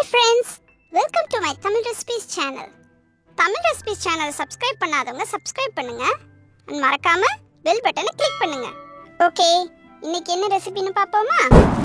friends welcome to my Tamil recipes channel Tamil recipes சேனலை subscribe பண்ணாதவங்க subscribe பண்ணுங்க அண்ட் மறக்காம பெல் பட்டனை கிளிக் பண்ணுங்க ஓகே இன்னைக்கு என்ன ரெசிபின்னு பார்ப்போமா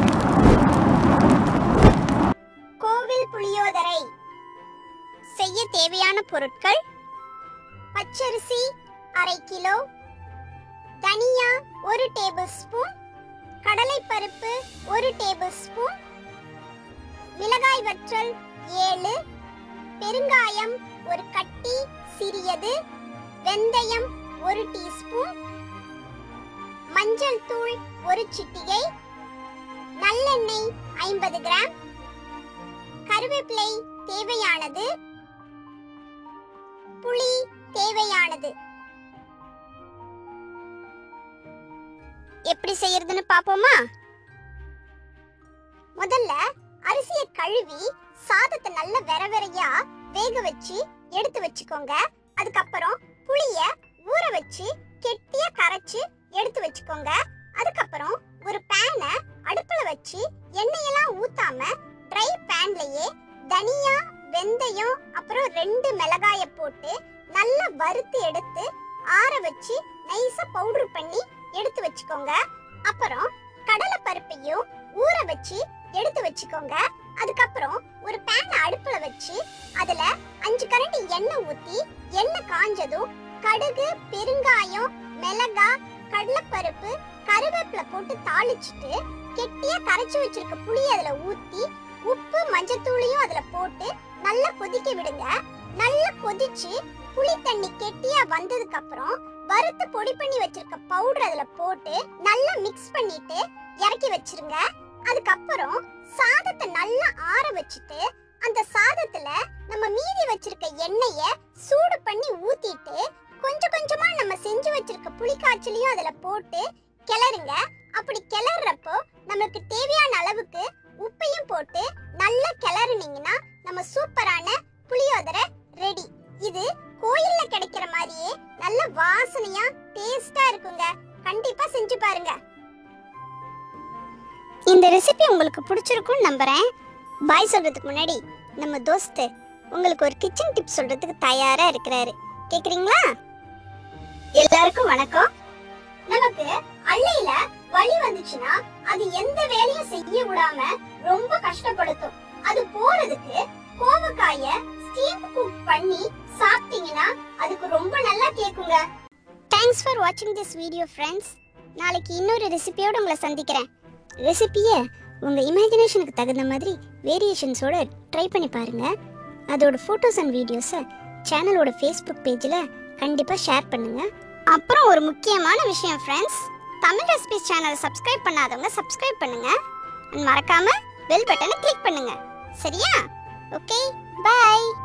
கோவில் புளியோதரை செய்ய தேவையான பொருட்கள் பச்சரிசி அரை கிலோ தனியா ஒரு டேபிள் ஸ்பூன் கடலைப்பருப்பு ஒரு டேபிள் ஸ்பூன் மிளகாய் வற்றல் ஏழு பெருங்காயம் ஒரு கட்டி சிறியது வெந்தயம் ஒரு டீஸ்பூன் மஞ்சள் தூள் ஒரு சிட்டிகை நல்லெண்ணெய் ஐம்பது கிராம் கருவேப்பிலை தேவையானது புளி தேவையானது எப்படி செய்யறதுன்னு பாப்போமா முதல்ல அரிசியை கழுவி சாதத்தை நல்ல வெற வெறையா வேக வச்சு எடுத்து வச்சுக்கோங்க அதுக்கப்புறம் புளிய ஊற வச்சு கெட்டியா கரைச்சு எடுத்து வச்சுக்கோங்க அதுக்கப்புறம் ஒரு பேனை அடுப்புல வச்சு எண்ணெயெல்லாம் ஊத்தாம ட்ரை பேன்லயே தனியா வெந்தயம் அப்புறம் ரெண்டு மிளகாய போட்டு நல்லா வறுத்து எடுத்து ஆற வச்சு நைஸா பவுடர் பண்ணி எடுத்து வச்சுக்கோங்க அப்புறம் கடலை பருப்பையும் ஊற வச்சு எடுத்து வச்சுக்கோங்க அதுக்கப்புறம் ஒரு பேன் அடுப்புல வச்சு அதுல அஞ்சு கரண்டி எண்ணெய் ஊத்தி எண்ணெய் காஞ்சதும் கடுகு பெருங்காயம் மிளகா கடலைப்பருப்பு கருவேப்பிலை போட்டு தாளிச்சிட்டு கெட்டியா கரைச்சு வச்சிருக்க புளி அதுல ஊத்தி உப்பு மஞ்சத்தூளையும் அதுல போட்டு நல்லா கொதிக்க விடுங்க நல்லா கொதிச்சு புளி தண்ணி கெட்டியா வந்ததுக்கு அப்புறம் வறுத்து பொடி பண்ணி வச்சிருக்க பவுடர் அதுல போட்டு நல்லா மிக்ஸ் பண்ணிட்டு இறக்கி வச்சிருங்க அதுக்கப்புறம் சாதத்தை நல்லா ஆற வச்சுட்டு அந்த சாதத்துல நம்ம மீதி வச்சிருக்க எண்ணெய சூடு பண்ணி ஊத்திட்டு கொஞ்சம் கொஞ்சமா நம்ம செஞ்சு வச்சிருக்க புளிக்காய்ச்சலையும் அதுல போட்டு கிளறுங்க அப்படி கிளறப்போ நமக்கு தேவையான அளவுக்கு உப்பையும் போட்டு நல்லா கிளறுனீங்கன்னா நம்ம சூப்பரான புளியோதரை ரெடி இது கோயில்ல கிடைக்கிற மாதிரியே நல்ல வாசனையா டேஸ்டா இருக்குங்க கண்டிப்பா செஞ்சு பாருங்க இந்த ரெசிபி உங்களுக்கு பிடிச்சிருக்கும்னு நம்புறேன் பாய் சொல்றதுக்கு முன்னாடி நம்ம தோஸ்து உங்களுக்கு ஒரு கிச்சன் டிப் சொல்றதுக்கு தயாரா இருக்கிறாரு கேக்குறீங்களா எல்லாருக்கும் வணக்கம் நமக்கு அள்ளையில வலி வந்துச்சுன்னா அது எந்த வேலையும் செய்ய விடாம ரொம்ப கஷ்டப்படுத்தும் அது போறதுக்கு கோவக்காய ஸ்டீம் குக் பண்ணி சாப்பிட்டீங்கன்னா அதுக்கு ரொம்ப நல்லா கேக்குங்க தேங்க்ஸ் ஃபார் வாட்சிங் திஸ் வீடியோ ஃப்ரெண்ட்ஸ் நாளைக்கு இன்னொரு ரெசிபியோட உங்களை சந்திக்கிறேன் ரெசிபியை உங்கள் இமேஜினேஷனுக்கு தகுந்த மாதிரி வேரியேஷன்ஸோட ட்ரை பண்ணி பாருங்க அதோட ஃபோட்டோஸ் அண்ட் வீடியோஸை சேனலோட ஃபேஸ்புக் பேஜில் கண்டிப்பாக ஷேர் பண்ணுங்க அப்புறம் ஒரு முக்கியமான விஷயம் ஃப்ரெண்ட்ஸ் தமிழ் ரெசிபிஸ் சேனலை சப்ஸ்கிரைப் பண்ணாதவங்க சப்ஸ்கிரைப் பண்ணுங்க and மறக்காம பெல் பட்டனை கிளிக் பண்ணுங்க சரியா ஓகே பை